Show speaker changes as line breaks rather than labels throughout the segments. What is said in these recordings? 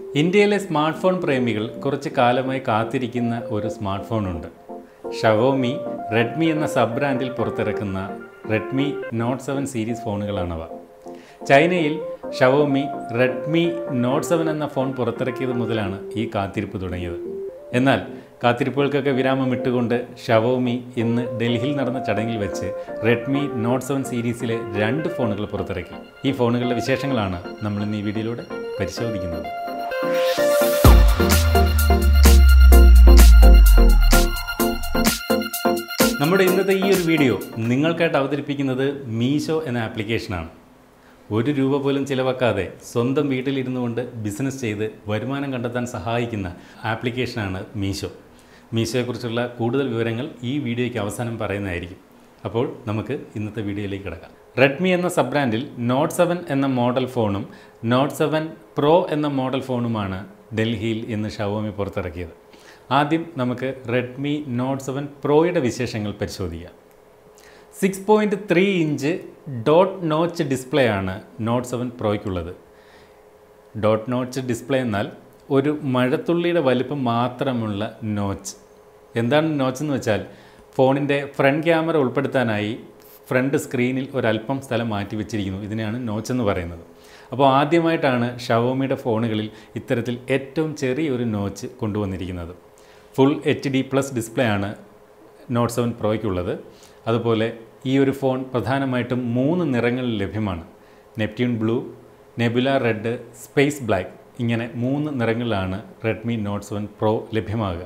ഇന്ത്യയിലെ smart phone പ്രേമികൾ കുറച്ച് കാലമായി കാത്തിരിക്കുന്ന ഒരു സ്മാർട്ട് ഫോണുണ്ട് ഷവോമി റെഡ്മി എന്ന സബ് ബ്രാൻഡിൽ പുറത്തിറക്കുന്ന റെഡ്മി നോട്ട് സെവൻ സീരീസ് ഫോണുകളാണവ ചൈനയിൽ ഷവോമി റെഡ്മി നോട്ട് സെവൻ എന്ന ഫോൺ പുറത്തിറക്കിയത് മുതലാണ് ഈ കാത്തിരിപ്പ് തുടങ്ങിയത് എന്നാൽ കാത്തിരിപ്പുകൾക്കൊക്കെ വിരാമം ഇട്ടുകൊണ്ട് ഷവോമി ഇന്ന് ഡൽഹിയിൽ നടന്ന ചടങ്ങിൽ വെച്ച് റെഡ്മി നോട്ട് സെവൻ സീരീസിലെ രണ്ട് ഫോണുകൾ പുറത്തിറക്കി ഈ ഫോണുകളുടെ വിശേഷങ്ങളാണ് നമ്മൾ ഇന്ന് ഈ വീഡിയോയിലൂടെ പരിശോധിക്കുന്നത് നമ്മുടെ ഇന്നത്തെ ഈ ഒരു വീഡിയോ നിങ്ങൾക്കായിട്ട് അവതരിപ്പിക്കുന്നത് മീഷോ എന്ന ആപ്ലിക്കേഷനാണ് ഒരു രൂപ പോലും ചിലവാക്കാതെ സ്വന്തം വീട്ടിലിരുന്നു കൊണ്ട് ബിസിനസ് ചെയ്ത് വരുമാനം കണ്ടെത്താൻ സഹായിക്കുന്ന ആപ്ലിക്കേഷനാണ് മീഷോ മീഷോയെക്കുറിച്ചുള്ള കൂടുതൽ വിവരങ്ങൾ ഈ വീഡിയോയ്ക്ക് അവസാനം പറയുന്നതായിരിക്കും അപ്പോൾ നമുക്ക് ഇന്നത്തെ വീഡിയോയിലേക്ക് കിടക്കാം റെഡ്മി എന്ന സബ് ബ്രാൻഡിൽ നോട്ട് സെവൻ എന്ന മോഡൽ ഫോണും നോട്ട് സെവൻ പ്രോ എന്ന മോഡൽ ഫോണുമാണ് ഡൽഹിയിൽ ഇന്ന് ഷവോമി പുറത്തിറക്കിയത് ആദ്യം നമുക്ക് റെഡ്മി നോട്ട് സെവൻ പ്രോയുടെ വിശേഷങ്ങൾ പരിശോധിക്കാം six point three inch dot notch display ആണ് നോട്ട് സെവൻ പ്രോയ്ക്കുള്ളത് ഡോട്ട് നോച്ച് ഡിസ്പ്ലേ എന്നാൽ ഒരു മഴത്തുള്ളിയുടെ വലിപ്പം മാത്രമുള്ള നോച്ച് എന്താണ് നോച്ച് എന്ന് വെച്ചാൽ ഫോണിൻ്റെ ഫ്രണ്ട് ക്യാമറ ഉൾപ്പെടുത്താനായി ഫ്രണ്ട് സ്ക്രീനിൽ ഒരല്പം സ്ഥലം മാറ്റി വെച്ചിരിക്കുന്നു ഇതിനെയാണ് നോച്ച് എന്ന് പറയുന്നത് അപ്പോൾ ആദ്യമായിട്ടാണ് ഷവോമിയുടെ ഫോണുകളിൽ ഇത്തരത്തിൽ ഏറ്റവും ചെറിയൊരു നോച്ച് കൊണ്ടുവന്നിരിക്കുന്നത് full H D plus display ആണ് നോട്ട് സെവൻ പ്രോയ്ക്കുള്ളത് അതുപോലെ ഈ ഒരു ഫോൺ പ്രധാനമായിട്ടും മൂന്ന് നിറങ്ങളിൽ ലഭ്യമാണ് Neptune blue nebula red space black ഇങ്ങനെ മൂന്ന് നിറങ്ങളിലാണ് റെഡ്മി നോട്ട് സെവൻ പ്രോ ലഭ്യമാകുക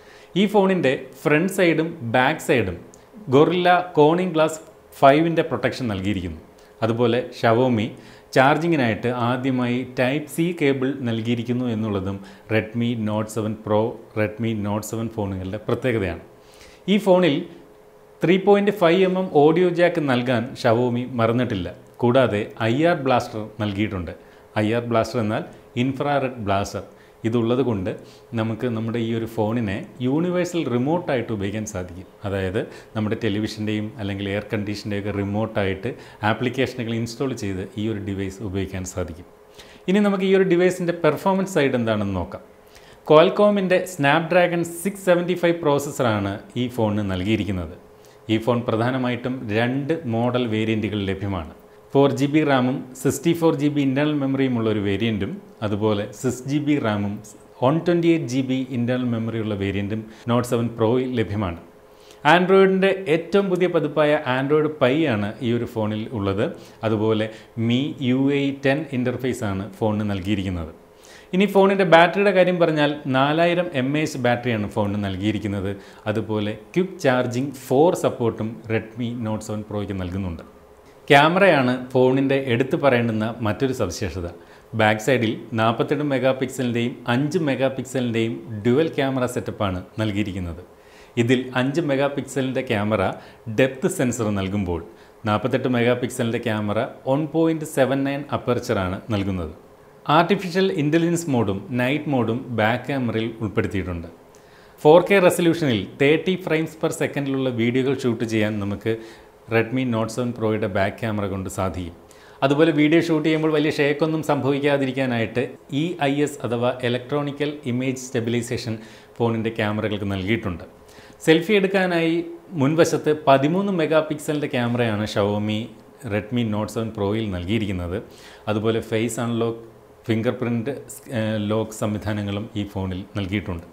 ഈ ഫോണിൻ്റെ ഫ്രണ്ട് സൈഡും ബാക്ക് സൈഡും ഗൊറില്ല കോണിംഗ് ഗ്ലാസ് ഫൈവിൻ്റെ പ്രൊട്ടക്ഷൻ നൽകിയിരിക്കുന്നു അതുപോലെ ഷവോമി ചാർജിങ്ങിനായിട്ട് ആദ്യമായി ടൈപ്പ് സി കേബിൾ നൽകിയിരിക്കുന്നു എന്നുള്ളതും Redmi note seven pro Redmi note seven ഫോണുകളുടെ പ്രത്യേകതയാണ് ഈ ഫോണിൽ three point five M M audio jack നൽകാൻ ഷവോമി മറന്നിട്ടില്ല കൂടാതെ ഐ ആർ ബ്ലാസ്റ്റർ നൽകിയിട്ടുണ്ട് ഐ ആർ ബ്ലാസ്റ്റർ എന്നാൽ ഇൻഫ്രാറെഡ് ബ്ലാസ്റ്റർ ഇതുള്ളത് കൊണ്ട് നമുക്ക് നമ്മുടെ ഈ ഒരു ഫോണിനെ യൂണിവേഴ്സൽ റിമോട്ടായിട്ട് ഉപയോഗിക്കാൻ സാധിക്കും അതായത് നമ്മുടെ ടെലിവിഷൻ്റെയും അല്ലെങ്കിൽ എയർ കണ്ടീഷൻ്റെയൊക്കെ റിമോട്ടായിട്ട് ആപ്ലിക്കേഷനുകൾ ഇൻസ്റ്റാൾ ചെയ്ത് ഈ ഒരു ഡിവൈസ് ഉപയോഗിക്കാൻ സാധിക്കും ഇനി നമുക്ക് ഈ ഒരു ഡിവൈസിൻ്റെ പെർഫോമൻസ് സൈഡ് എന്താണെന്ന് നോക്കാം ക്വാൽകോമിൻ്റെ സ്നാപ്ഡ്രാഗൺ സിക്സ് സെവൻറ്റി ഫൈവ് പ്രോസസ്സറാണ് ഈ ഫോണിന് നൽകിയിരിക്കുന്നത് ഈ ഫോൺ പ്രധാനമായിട്ടും രണ്ട് മോഡൽ വേരിയൻറ്റുകൾ ലഭ്യമാണ് ഫോർ ജി ബി റാമും sixty four G B internal മെമ്മറിയുമുള്ള ഒരു വേരിയൻറ്റും അതുപോലെ സിക്സ് ജി ബി റാമും one twenty eight G B internal മെമ്മറിയുള്ള വേരിയൻറ്റും നോട്ട് സെവൻ പ്രോയിൽ ലഭ്യമാണ് ആൻഡ്രോയിഡിൻ്റെ ഏറ്റവും പുതിയ പതിപ്പായ ആൻഡ്രോയിഡ് പൈ ആണ് ഈ ഒരു ഫോണിൽ ഉള്ളത് അതുപോലെ Mi U I ten interface ആണ് ഫോണിന് നൽകിയിരിക്കുന്നത് ഇനി ഫോണിൻ്റെ ബാറ്ററിയുടെ കാര്യം പറഞ്ഞാൽ നാലായിരം എം എച്ച് ബാറ്ററിയാണ് ഫോണിന് നൽകിയിരിക്കുന്നത് അതുപോലെ ക്വിക്ക് ചാർജിങ് ഫോർ സപ്പോർട്ടും റെഡ്മി നോട്ട് സെവൻ പ്രോയ്ക്ക് നൽകുന്നുണ്ട് ക്യാമറയാണ് ഫോണിൻ്റെ എടുത്തു പറയേണ്ടുന്ന മറ്റൊരു സവിശേഷത ബാക്ക് സൈഡിൽ നാൽപ്പത്തെട്ട് മെഗാ പിക്സലിൻ്റെയും അഞ്ച് മെഗാ പിക്സലിൻ്റെയും ഡ്യുവൽ ക്യാമറ സെറ്റപ്പാണ് നൽകിയിരിക്കുന്നത് ഇതിൽ അഞ്ച് മെഗാ പിക്സലിൻ്റെ ക്യാമറ ഡെപ്ത് സെൻസർ നൽകുമ്പോൾ നാൽപ്പത്തെട്ട് മെഗാ പിക്സലിൻ്റെ camera one point seven nine അപ്പർച്ചറാണ് നൽകുന്നത് ആർട്ടിഫിഷ്യൽ ഇൻ്റലിജൻസ് മോഡും നൈറ്റ് മോഡും ബാക്ക് ക്യാമറയിൽ ഉൾപ്പെടുത്തിയിട്ടുണ്ട് ഫോർ കെ റെസൊല്യൂഷനിൽ തേർട്ടി ഫ്രെയിംസ് പെർ സെക്കൻഡിലുള്ള വീഡിയോകൾ ഷൂട്ട് ചെയ്യാൻ നമുക്ക് റെഡ്മി നോട്ട് സെവൻ പ്രോയുടെ ബാക്ക് ക്യാമറ കൊണ്ട് സാധിക്കും അതുപോലെ വീഡിയോ ഷൂട്ട് ചെയ്യുമ്പോൾ വലിയ ഷേക്കൊന്നും സംഭവിക്കാതിരിക്കാനായിട്ട് ഇ ഐ എസ് അഥവാ ഇലക്ട്രോണിക്കൽ ഇമേജ് സ്റ്റെബിലൈസേഷൻ ഫോണിൻ്റെ ക്യാമറകൾക്ക് നൽകിയിട്ടുണ്ട് സെൽഫി എടുക്കാനായി മുൻവശത്ത് പതിമൂന്ന് മെഗാ പിക്സലിൻ്റെ ക്യാമറയാണ് ഷവോമി റെഡ്മി നോട്ട് സെവൻ പ്രോയിൽ നൽകിയിരിക്കുന്നത് അതുപോലെ face unlock fingerprint lock സംവിധാനങ്ങളും ഈ ഫോണിൽ നൽകിയിട്ടുണ്ട്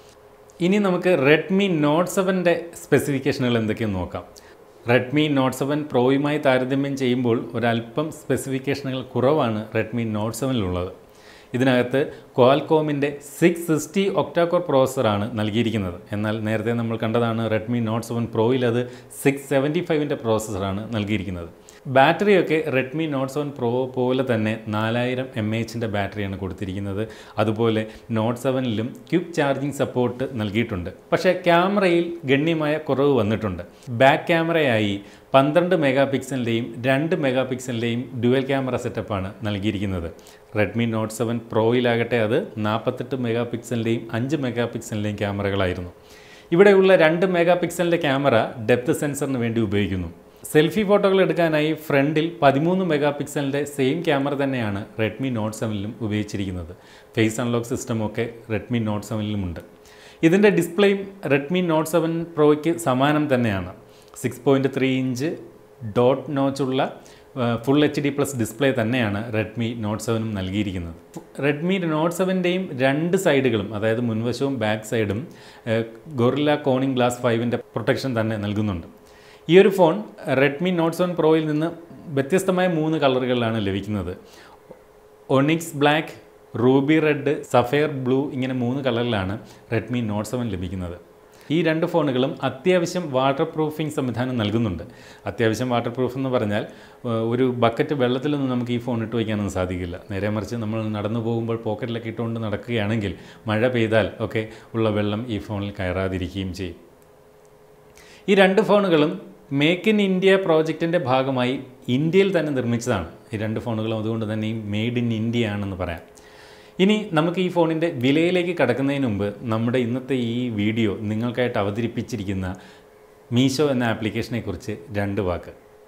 ഇനി നമുക്ക് റെഡ്മി നോട്ട് സെവൻ്റെ സ്പെസിഫിക്കേഷനുകൾ എന്തൊക്കെയെന്ന് നോക്കാം റെഡ്മി നോട്ട് സെവൻ പ്രോയുമായി താരതമ്യം ചെയ്യുമ്പോൾ ഒരല്പം സ്പെസിഫിക്കേഷനുകൾ കുറവാണ് റെഡ്മി നോട്ട് സെവനിലുള്ളത് ഇതിനകത്ത് ക്വാൽകോമിൻ്റെ സിക്സ് സിക്സ്റ്റി ഒക്ടാകോർ പ്രോസസ്സറാണ് നൽകിയിരിക്കുന്നത് എന്നാൽ നേരത്തെ നമ്മൾ കണ്ടതാണ് റെഡ്മി നോട്ട് സെവൻ പ്രോയിൽ അത് സിക്സ് സെവൻറ്റി ഫൈവിൻ്റെ പ്രോസസ്സറാണ് നൽകിയിരിക്കുന്നത് ബാറ്ററിയൊക്കെ റെഡ്മി നോട്ട് സെവൻ പ്രോ പോലെ തന്നെ നാലായിരം എം എച്ചിൻ്റെ ബാറ്ററിയാണ് കൊടുത്തിരിക്കുന്നത് അതുപോലെ നോട്ട് സെവനിലും ക്വിക്ക് ചാർജിങ് സപ്പോർട്ട് നൽകിയിട്ടുണ്ട് പക്ഷേ ക്യാമറയിൽ ഗണ്യമായ കുറവ് വന്നിട്ടുണ്ട് ബാക്ക് ക്യാമറയായി പന്ത്രണ്ട് മെഗാ പിക്സലിൻ്റെയും രണ്ട് മെഗാ പിക്സലിൻ്റെയും ഡ്യുവൽ ക്യാമറ സെറ്റപ്പാണ് നൽകിയിരിക്കുന്നത് റെഡ്മി നോട്ട് സെവൻ പ്രോയിലാകട്ടെ അത് നാൽപ്പത്തെട്ട് മെഗാ പിക്സലിൻ്റെയും അഞ്ച് മെഗാ പിക്സലിൻ്റെയും ക്യാമറകളായിരുന്നു ഇവിടെയുള്ള രണ്ട് മെഗാ പിക്സലിൻ്റെ ക്യാമറ ഡെപ്ത് സെൻസറിന് വേണ്ടി ഉപയോഗിക്കുന്നു സെൽഫി ഫോട്ടോകൾ എടുക്കാനായി ഫ്രണ്ടിൽ പതിമൂന്ന് മെഗാ പിക്സലിൻ്റെ സെയിം ക്യാമറ തന്നെയാണ് റെഡ്മി നോട്ട് സെവനിലും ഉപയോഗിച്ചിരിക്കുന്നത് ഫേസ് അൺലോക്ക് സിസ്റ്റമൊക്കെ റെഡ്മി നോട്ട് സെവനിലുമുണ്ട് ഇതിൻ്റെ ഡിസ്പ്ലേയും റെഡ്മി നോട്ട് സെവൻ പ്രോയ്ക്ക് സമാനം തന്നെയാണ് six point three inch dot നോച്ചുള്ള full H D plus display തന്നെയാണ് റെഡ്മി നോട്ട് സെവനും നൽകിയിരിക്കുന്നത് റെഡ്മി നോട്ട് സെവൻ്റെയും രണ്ട് സൈഡുകളും അതായത് മുൻവശവും ബാക്ക് സൈഡും ഗൊറില്ല കോണിംഗ് ഗ്ലാസ് ഫൈവിൻ്റെ പ്രൊട്ടക്ഷൻ തന്നെ നൽകുന്നുണ്ട് ഈ ഒരു ഫോൺ റെഡ്മി നോട്ട് സെവൻ പ്രോയിൽ നിന്ന് വ്യത്യസ്തമായ മൂന്ന് കളറുകളിലാണ് ലഭിക്കുന്നത് onyx black ruby red sapphire blue ഇങ്ങനെ മൂന്ന് കളറിലാണ് റെഡ്മി നോട്ട് സെവൻ ലഭിക്കുന്നത് ഈ രണ്ട് ഫോണുകളും അത്യാവശ്യം വാട്ടർ പ്രൂഫിംഗ് സംവിധാനം നൽകുന്നുണ്ട് അത്യാവശ്യം വാട്ടർ പ്രൂഫ് എന്ന് പറഞ്ഞാൽ ഏഹ്, ഒരു ബക്കറ്റ് വെള്ളത്തിലൊന്നും നമുക്ക് ഈ ഫോൺ ഇട്ട് വയ്ക്കാനൊന്നും സാധിക്കില്ല നേരെ മറിച്ച് നമ്മൾ നടന്നു പോകുമ്പോൾ പോക്കറ്റിലൊക്കെ ഇട്ടുകൊണ്ട് നടക്കുകയാണെങ്കിൽ മഴ പെയ്താൽ ഒക്കെ ഉള്ള വെള്ളം ഈ ഫോണിൽ കയറാതിരിക്കുകയും ചെയ്യും ഈ രണ്ട് ഫോണുകളും മേക്ക് ഇൻ ഇന്ത്യ പ്രോജക്റ്റിൻ്റെ ഭാഗമായി ഇന്ത്യയിൽ തന്നെ നിർമ്മിച്ചതാണ് ഈ രണ്ട് ഫോണുകളും അതുകൊണ്ട് തന്നെ ഈ മെയ്ഡ് ഇൻ ഇന്ത്യ ആണെന്ന് പറയാം ഇനി നമുക്ക് ഈ ഫോണിൻ്റെ വിലയിലേക്ക് കടക്കുന്നതിന് മുമ്പ് നമ്മുടെ ഇന്നത്തെ ഈ വീഡിയോ നിങ്ങൾക്കായിട്ട് അവതരിപ്പിച്ചിരിക്കുന്ന മീഷോ എന്ന ആപ്ലിക്കേഷനെ കുറിച്ച് രണ്ട് വാക്ക്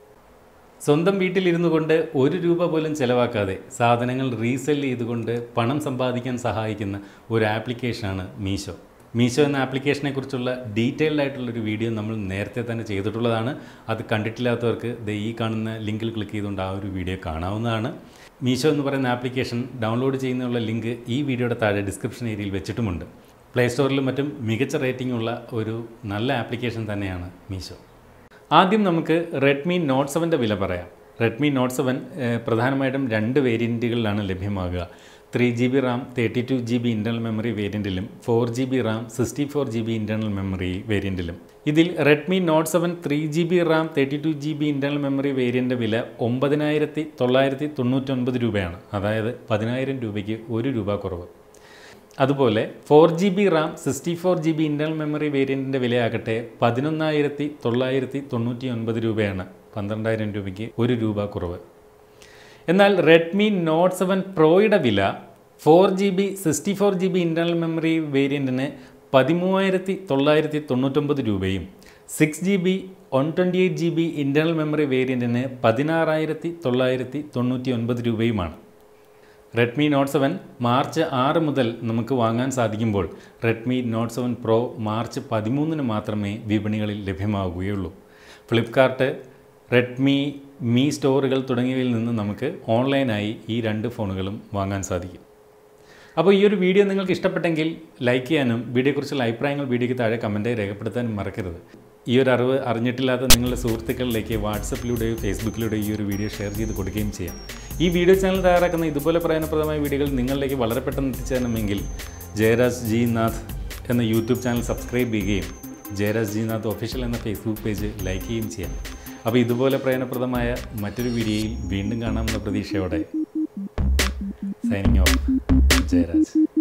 സ്വന്തം വീട്ടിലിരുന്നു കൊണ്ട് ഒരു രൂപ പോലും ചിലവാക്കാതെ സാധനങ്ങൾ റീസെൽ ചെയ്തുകൊണ്ട് പണം സമ്പാദിക്കാൻ സഹായിക്കുന്ന ഒരു ആപ്ലിക്കേഷനാണ് മീഷോ മീഷോ എന്ന ആപ്ലിക്കേഷനെ കുറിച്ചുള്ള ഡീറ്റെയിൽഡ് ആയിട്ടുള്ളൊരു വീഡിയോ നമ്മൾ നേരത്തെ തന്നെ ചെയ്തിട്ടുള്ളതാണ് അത് കണ്ടിട്ടില്ലാത്തവർക്ക് ദേ ഈ കാണുന്ന ലിങ്കിൽ ക്ലിക്ക് ചെയ്തുകൊണ്ട് ആ ഒരു വീഡിയോ കാണാവുന്നതാണ് മീഷോ എന്ന് പറയുന്ന ആപ്ലിക്കേഷൻ ഡൗൺലോഡ് ചെയ്യുന്നതിനുള്ള ലിങ്ക് ഈ വീഡിയോയുടെ താഴെ ഡിസ്ക്രിപ്ഷൻ ഏരിയയിൽ വെച്ചിട്ടുമുണ്ട് പ്ലേ സ്റ്റോറിലും മറ്റും മികച്ച റേറ്റിംഗ് ഉള്ള ഒരു നല്ല ആപ്ലിക്കേഷൻ തന്നെയാണ് മീഷോ ആദ്യം നമുക്ക് റെഡ്മി നോട്ട് സെവൻ്റെ വില പറയാം റെഡ്മി നോട്ട് സെവൻ പ്രധാനമായിട്ടും രണ്ട് വേരിയൻറ്റുകളിലാണ് ലഭ്യമാകുക three G B RAM thirty two G B internal memory വേരിയൻറ്റിലും four G B RAM sixty four G B internal memory വേരിയൻറ്റിലും ഇതിൽ Redmi note seven three G B RAM thirty two G B internal memory വേരിയൻ്റെ വില ഒമ്പതിനായിരത്തി തൊള്ളായിരത്തി തൊണ്ണൂറ്റൊൻപത് രൂപയാണ് അതായത് പതിനായിരം രൂപയ്ക്ക് ഒരു രൂപ കുറവ് അതുപോലെ four G B RAM sixty four G B internal memory വേരിയൻറ്റിൻ്റെ വിലയാകട്ടെ പതിനൊന്നായിരത്തി തൊള്ളായിരത്തി തൊണ്ണൂറ്റി ഒൻപത് രൂപയാണ് പന്ത്രണ്ടായിരം രൂപയ്ക്ക് ഒരു രൂപ കുറവ് എന്നാൽ റെഡ്മി നോട്ട് സെവൻ പ്രോയുടെ വില four G B sixty four G B internal memory വേരിയൻറ്റിന് പതിമൂവായിരത്തി തൊള്ളായിരത്തി തൊണ്ണൂറ്റൊമ്പത് രൂപയും six G B one twenty eight G B internal memory വേരിയൻറ്റിന് പതിനാറായിരത്തി തൊള്ളായിരത്തി തൊണ്ണൂറ്റി ഒൻപത് രൂപയുമാണ് റെഡ്മി നോട്ട് സെവൻ മാർച്ച് ആറ് മുതൽ നമുക്ക് വാങ്ങാൻ സാധിക്കുമ്പോൾ Redmi note seven pro March പതിമൂന്നിന് മാത്രമേ വിപണികളിൽ ലഭ്യമാവുകയുള്ളൂ ഫ്ലിപ്കാർട്ട് റെഡ്മി മീ സ്റ്റോറുകൾ തുടങ്ങിയവയിൽ നിന്ന് നമുക്ക് ഓൺലൈനായി ഈ രണ്ട് ഫോണുകളും വാങ്ങാൻ സാധിക്കും അപ്പോൾ ഈ ഒരു വീഡിയോ നിങ്ങൾക്ക് ഇഷ്ടപ്പെട്ടെങ്കിൽ ലൈക്ക് ചെയ്യാനും വീഡിയോയെക്കുറിച്ചുള്ള അഭിപ്രായങ്ങൾ വീഡിയോയ്ക്ക് താഴെ കമൻറ്റായി രേഖപ്പെടുത്താനും മറക്കരുത് ഈ ഒരു അറിവ് അറിഞ്ഞിട്ടില്ലാത്ത നിങ്ങളുടെ സുഹൃത്തുക്കളിലേക്ക് വാട്സപ്പിലൂടെയോ ഫേസ്ബുക്കിലൂടെയോ ഈ ഒരു വീഡിയോ ഷെയർ ചെയ്ത് കൊടുക്കുകയും ചെയ്യാം ഈ വീഡിയോ ചാനൽ തയ്യാറാക്കുന്ന ഇതുപോലെ പ്രയോജനപ്രദമായ വീഡിയോകൾ നിങ്ങളിലേക്ക് വളരെ പെട്ടെന്ന് എത്തിച്ചേരണമെങ്കിൽ ജയരാജ് ജി നാഥ് എന്ന യൂട്യൂബ് ചാനൽ സബ്സ്ക്രൈബ് ചെയ്യുകയും ജയരാജ് ജി നാഥ് ഒഫീഷ്യൽ എന്ന ഫേസ്ബുക്ക് പേജ് ലൈക്ക് ചെയ്യുകയും ചെയ്യാം അപ്പോൾ ഇതുപോലെ പ്രയോജനപ്രദമായ മറ്റൊരു വീഡിയോയിൽ വീണ്ടും കാണാമെന്ന പ്രതീക്ഷയോടെ സൈനിങ് ഓഫ് ജയരാജ്